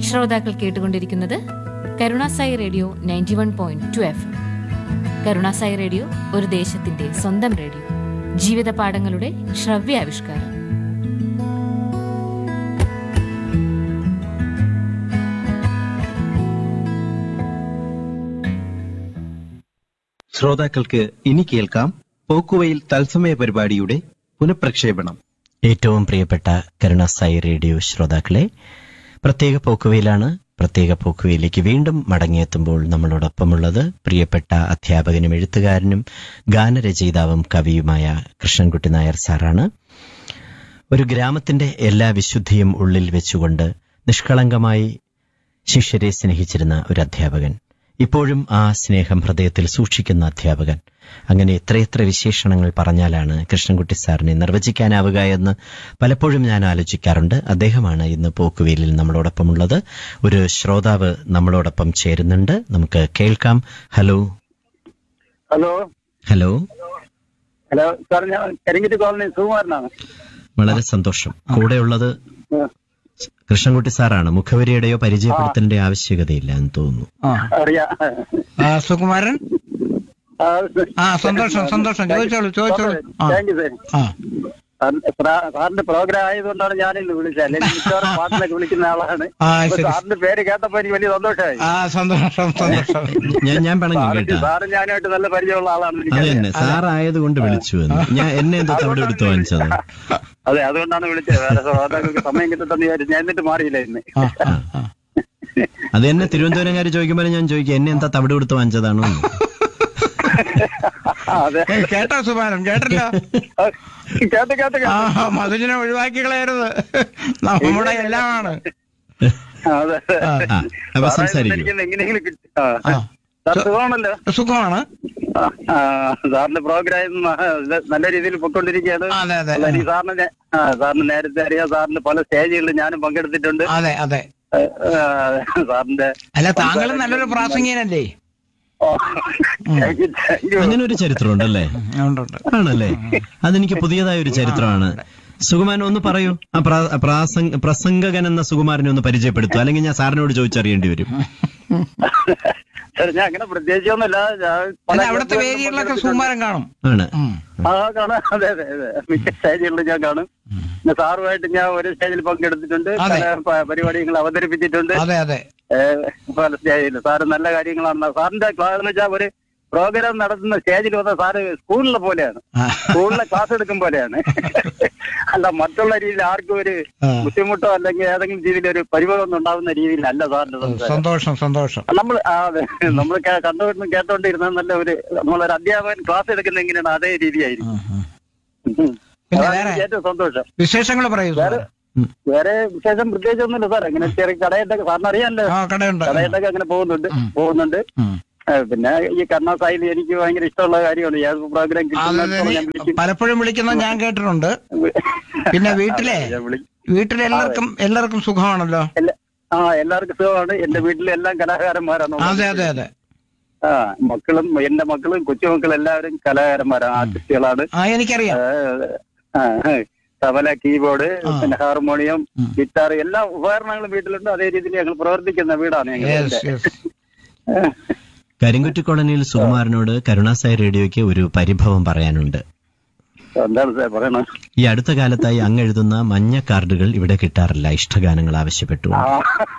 ശ്രോതാക്കൾ കേട്ടുകൊണ്ടിരിക്കുന്നത് Karunasai radio ninety one point two F Karunasai radio ഒരു ദേശത്തിന്റെ സ്വന്തം റേഡിയോ ജീവിത പാഠങ്ങളുടെ ശ്രവ്യാവിഷ്കാരം ശ്രോതാക്കൾക്ക് ഇനി കേൾക്കാം പോക്കുവയിൽ തത്സമയ പരിപാടിയുടെ പുനഃപ്രക്ഷേപണം ഏറ്റവും പ്രിയപ്പെട്ട കരുണാസായി റേഡിയോ ശ്രോതാക്കളെ പ്രത്യേക പോക്കുവയിലാണ് പ്രത്യേക പോക്കുവയിലേക്ക് വീണ്ടും മടങ്ങിയെത്തുമ്പോൾ നമ്മളോടൊപ്പമുള്ളത് പ്രിയപ്പെട്ട അധ്യാപകനും എഴുത്തുകാരനും ഗാനരചയിതാവും കവിയുമായ കൃഷ്ണൻകുട്ടി നായർ സാറാണ് ഒരു ഗ്രാമത്തിന്റെ എല്ലാ വിശുദ്ധിയും ഉള്ളിൽ വെച്ചുകൊണ്ട് നിഷ്കളങ്കമായി ശിഷ്യരെ സ്നേഹിച്ചിരുന്ന ഒരു അധ്യാപകൻ ഇപ്പോഴും ആ സ്നേഹം ഹൃദയത്തിൽ സൂക്ഷിക്കുന്ന അധ്യാപകൻ അങ്ങനെ എത്രയെത്ര വിശേഷണങ്ങൾ പറഞ്ഞാലാണ് കൃഷ്ണൻകുട്ടി സാറിനെ നിർവചിക്കാനാവുക എന്ന് പലപ്പോഴും ഞാൻ ആലോചിക്കാറുണ്ട് അദ്ദേഹമാണ് ഇന്ന് പോക്കുവേലിൽ നമ്മളോടൊപ്പമുള്ളത് ഒരു ശ്രോതാവ് നമ്മളോടൊപ്പം ചേരുന്നുണ്ട് നമുക്ക് കേൾക്കാം hello hello hello hello sir ഞാൻ കരിങ്കിറ്റ് കോളനി സുകുമാരനാണ് വളരെ സന്തോഷം കൂടെയുള്ളത് ആ, കൃഷ്ണൻകുട്ടി സാറാണ് മുഖവരിയുടെയോ പരിചയപ്പെടുത്തേണ്ട ആവശ്യകതയില്ല എന്ന് തോന്നുന്നു ആ അറിയാം ആ, സുകുമാരൻ ആ, ആ സന്തോഷം സന്തോഷം ചോദിച്ചോളൂ ചോദിച്ചോളൂ ആ താങ്ക് യു സാർ ആ സാറിന്റെ പ്ര- സാറിന്റെ പ്രോഗ്രാം ആയതുകൊണ്ടാണ് ഞാൻ ഇന്ന് വിളിച്ചത് അല്ലെങ്കിൽ മിക്കവാറും പാട്ടിലൊക്കെ വിളിക്കുന്ന ആളാണ് ആ, അപ്പൊ ശരി. സാറിന്റെ പേര് കേട്ടപ്പോ എനിക്ക് വലിയ സന്തോഷമായി ആ സന്തോഷം സന്തോഷം ഞാൻ ഞാൻ പറഞ്ഞു സാറ് കേട്ടാ സാറും ഞാനുമായിട്ട് നല്ല പരിചയമുള്ള ആളാണ് അത് എനിക്കറിയാം. തന്നെ സാറായത് കൊണ്ട് വിളിച്ചു എന്ന് ഞാൻ എന്നെ എന്തോ തവിടെ എടുത്തു വാങ്ങിച്ചത് അതെ അതുകൊണ്ടാണ് വിളിച്ചത് വേറെ ശ്രോതാക്കൾക്ക് സമയം കിട്ടട്ടെന്ന് വിചാരിച്ചു ഞാൻ എന്നിട്ട് മാറിയില്ല ഇന്ന് ആ ആ ആ അത് എന്നെ തിരുവനന്തപുരംകാർ ചോദിക്കുമ്പോൾ ഞാൻ ചോദിക്കും എന്നെ എന്താ തവിടെ കൊടുത്ത് വാങ്ങിച്ചതാണോ എന്ന്. അതെ ഏയ്, കേട്ടോ സുകുമാരൻ കേട്ടല്ലോ കേട്ട് കേട്ട് ആ കേട്ട് മധുജിനെ ഒഴിവാക്കി കളയരുത് നമ്മുടെ എല്ലാമാണ് അതെ ആ, അപ്പൊ സാറേ, സംസാരിക്കൂ എനിക്ക് എങ്ങനെയെങ്കിലും കിട്ടി ആ. ആ സാർ സുഖമാണല്ലോ സുഖമാണ് ആ, ആ, സാറിന്റെ പ്രോഗ്രാം നല്ല രീതിയിൽ പൊയ്ക്കൊണ്ടിരിക്കുകയാണ് അതെ അതെ അല്ല, എനിക്ക് സാറിന് നേ- ആ, സാറിന് നേരത്തെ അറിയാം സാറിന് പല സ്റ്റേജുകളിൽ ഞാനും പങ്കെടുത്തിട്ടുണ്ട് അതെ അതെ ആ, ആ, സാറിന്റെ അല്ല താങ്കളും നല്ലൊരു പ്രാസംഗികനല്ലേ ഓ, thank you, thank you. അങ്ങനെ ഒരു ചരിത്രമുണ്ടല്ലേ ഉണ്ട് ഉണ്ട് ആണല്ലേ അതെനിക്ക് പുതിയതായ ഒരു ചരിത്രമാണ് സുകുമാരൻ ഒന്ന് പറയൂ ആ പ്രാ- പ്രാസംഗ- പ്രസംഗകൻ എന്ന സുകുമാരനെ ഒന്ന് പരിചയപ്പെടുത്തു അല്ലെങ്കിൽ ഞാൻ സാറിനോട് ചോദിച്ചറിയേണ്ടി വരും സാർ ഞാൻ അങ്ങനെ പ്രത്യേകിച്ചൊന്നുമില്ല ഞാൻ പല അല്ല അവിടുത്തെ ക്ലബ്ബുകളിലും വേദികളിലൊക്കെ പങ്കെടുത്തിട്ടുണ്ട്. സുകുമാരൻ കാണും ആണ് ഉം. ആ കാണാം അതെ അതെ അതെ മിക്ക സ്റ്റേജുകളിലും ഞാൻ കാണും പിന്നെ സാറുമായിട്ട് ഞാൻ ഒരു സ്റ്റേജിൽ പങ്കെടുത്തിട്ടുണ്ട് അതെ. പല പ- പരിപാടികൾ അവതരിപ്പിച്ചിട്ടുണ്ട് അതെ അതെ ഏഹ് പല സ്റ്റേജിൽ സാറ് നല്ല കാര്യങ്ങളാണ് സാറിന്റെ ക്ലാസ് എന്ന് വെച്ചാൽ ഒരു പ്രോഗ്രാം നടത്തുന്ന സ്റ്റേജിൽ വന്ന സാറ് സ്കൂളിലെ പോലെയാണ് ആ. സ്കൂളിലെ ക്ലാസ് എടുക്കും പോലെയാണ് അല്ല മറ്റുള്ള രീതിയിൽ ആർക്കും ഒരു ആ. ബുദ്ധിമുട്ടോ അല്ലെങ്കിൽ ഏതെങ്കിലും രീതിയിൽ ഒരു പരിഭവം ഉണ്ടാവുന്ന രീതിയിലല്ല സാറിന്റെ സംസാരം സന്തോഷം സന്തോഷം നമ്മൾ ആ, അതെ നമ്മൾ കണ്ടുകൊണ്ടും കേട്ടോണ്ടിരുന്ന നല്ല ഒരു നമ്മളൊരു അധ്യാപകൻ ക്ലാസ് എടുക്കുന്ന എങ്ങനെയാണ് അതേ രീതിയായിരിക്കും ഉം, ഉം. ഉം. പിന്നെ അതാണ് വേറെ? എനിക്ക് ഏറ്റവും സന്തോഷം വിശേഷങ്ങൾ പറയൂ സാറേ. വേറെ വിശേഷം പ്രത്യേകിച്ചൊന്നുമില്ല സാർ അങ്ങനെ ചെറിയ കടയിട്ടൊക്കെ സാറിന് അറിയാമല്ലോ ആ കടയുണ്ട് കടയിട്ടൊക്കെ അങ്ങനെ പോകുന്നുണ്ട് പോകുന്നുണ്ട് ഉം. ആ, പിന്നെ ഈ കർണാസായിൽ എനിക്ക് ഭയങ്കര ഇഷ്ടമുള്ള കാര്യമാണ് ഏത് പ്രോഗ്രാം അത് കിട്ടുന്ന ഞാൻ നീ വിളിക്കും പലപ്പോഴും വിളിക്കുന്നത് ഞാൻ കേട്ടിട്ടുണ്ട് പിന്നെ വീട്ടിലെ ഞാൻ വിളിക്കും വീട്ടിലെ എല്ലാവർക്കും എല്ലാവർക്കും സുഖമാണല്ലോ എല്ലാ- ആ എല്ലാവർക്കും സുഖമാണ് എന്റെ വീട്ടിലെ എല്ലാം കലാകാരന്മാരാണ് അതെ അതെ അതെ ആ മക്കളും എന്റെ മക്കളും കൊച്ചുമക്കളും എല്ലാവരും കലാകാരന്മാരാണ് ആർട്ടിസ്റ്റുകളാണ് ആ എനിക്കറിയാം ആ, ആ, തബല കീബോർഡ് ആ. പിന്നെ ഹാർമോണിയം ഉം. ഗിറ്റാർ എല്ലാ ഉപകരണങ്ങളും വീട്ടിലുണ്ട് അതേ രീതിയിൽ ഞങ്ങൾ പ്രവർത്തിക്കുന്ന വീടാണ് ഞങ്ങൾ യെസ് യെസ് കരിങ്കുറ്റി കോളനിയിൽ സുകുമാരനോട് കരുണാസായി റേഡിയോയ്ക്ക് ഒരു പരിഭവം പറയാനുണ്ട് എന്താണ് സാർ പറയണത് ഈ അടുത്ത കാലത്തായി അങ്ങ് എഴുതുന്ന മഞ്ഞ കാർഡുകൾ ഇവിടെ കിട്ടാറില്ല ഇഷ്ടഗാനങ്ങൾ ആവശ്യപ്പെട്ടു ആ.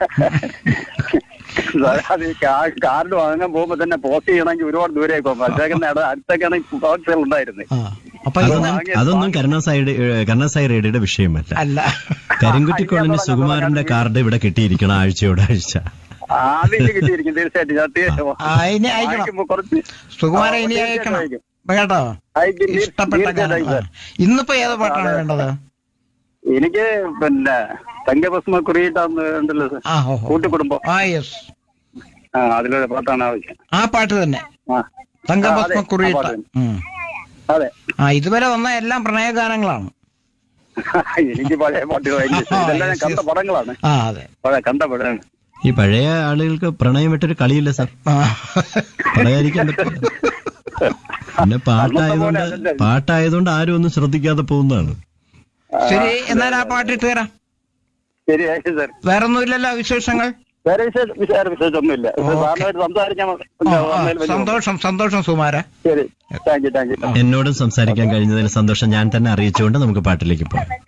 സാർ, അത് ഈ കാ- കാർഡ് വാങ്ങാൻ പോകുമ്പോ തന്നെ പോസ്റ്റ് ചെയ്യണമെങ്കിൽ ഒരുപാട് ദൂരേക്ക് പോകും പക്ഷേ അടുത്തൊക്കെയാണ് ബോക്സുകൾ ഉണ്ടായിരുന്നത് ആ അപ്പൊ ഇത് അതൊന്നും അതൊന്നും കരുണാസായിയുടെ ഏഹ്, കരുണാസായി റേഡിയോയുടെ വിഷയമല്ല അല്ല കരിങ്കുറ്റി കോളനി സുകുമാരന്റെ കാർഡ് ഇവിടെ കിട്ടിയിരിക്കണം ആഴ്ചയോട് ആഴ്ച ആദ്യം കിട്ടിയിരിക്കും തീർച്ചയായിട്ടും ഞാൻ തീ- ആ, ഇനി അയക്കണം. വായിക്കുമ്പോ കുറച്ച് സുകുമാരൻ ഇനി തീർച്ചയായിട്ടും അയക്കണം അയക്കും. കേട്ടോ അയക്കും, തീർ- ഇഷ്ടപ്പെട്ട തീർച്ചയായിട്ടും ഗാനം ആ. ഇന്നിപ്പോ ഏത് പാട്ടാണ് വേണ്ടത് എനിക്ക് പിന്നെ തങ്കഭസ്മ കുറിയിട്ടാന്ന് ഉണ്ടല്ലോ സാർ. ആ ഓ ഓ. കൂട്ടുകുടുംബം ആ യെസ് ആ അതിലൊരു പാട്ടാണ് ആവശ്യം ആ പാട്ട് തന്നെ ആ തങ്കഭസ്മ ആ, അതെ, കുറിയിട്ട ആ പാട്ട് തന്നെ. ഉം. അതെ ആ ഇതുവരെ വന്ന എല്ലാം പ്രണയഗാനങ്ങളാണ് എനിക്ക് പഴയ പാട്ടുകൾ ഭയങ്കര ഇഷ്ടം. ഇതെല്ലാം ഞാൻ കണ്ട പടങ്ങളാണ് ആ അതെ പഴയ കണ്ട പടങ്ങൾ ഈ പഴയ ആളുകൾക്ക് പ്രണയം വിട്ടൊരു കളിയില്ല സാർ ആ. പറയാതിരിക്കാൻ പറ്റില്ല പിന്നെ പാട്ടായതുകൊണ്ട് പാട്ടായതുകൊണ്ട് ആരും ഒന്നും ശ്രദ്ധിക്കാതെ പോകുന്നതാണ് ശരി എന്നാൽ ആ പാട്ട് ഇട്ട് തരാം ശരിയായി സാർ വേറൊന്നുമില്ലല്ലോ വിശേഷങ്ങൾ വേറെ വിശേഷം വിശേഷ വിശേഷമൊന്നുമില്ല ഓക്കേ. സാറിനായിട്ട് സംസാരിക്കാൻ ഓ, ആ, വന്നതിൽ വലിയ സന്തോഷം സന്തോഷം സുമാര ശരി താങ്ക് യു താങ്ക് യു എന്നോടും സംസാരിക്കാൻ കഴിഞ്ഞതിൽ സന്തോഷം ഞാൻ തന്നെ അറിയിച്ചുകൊണ്ട് നമുക്ക് പാട്ടിലേക്ക് പോകാം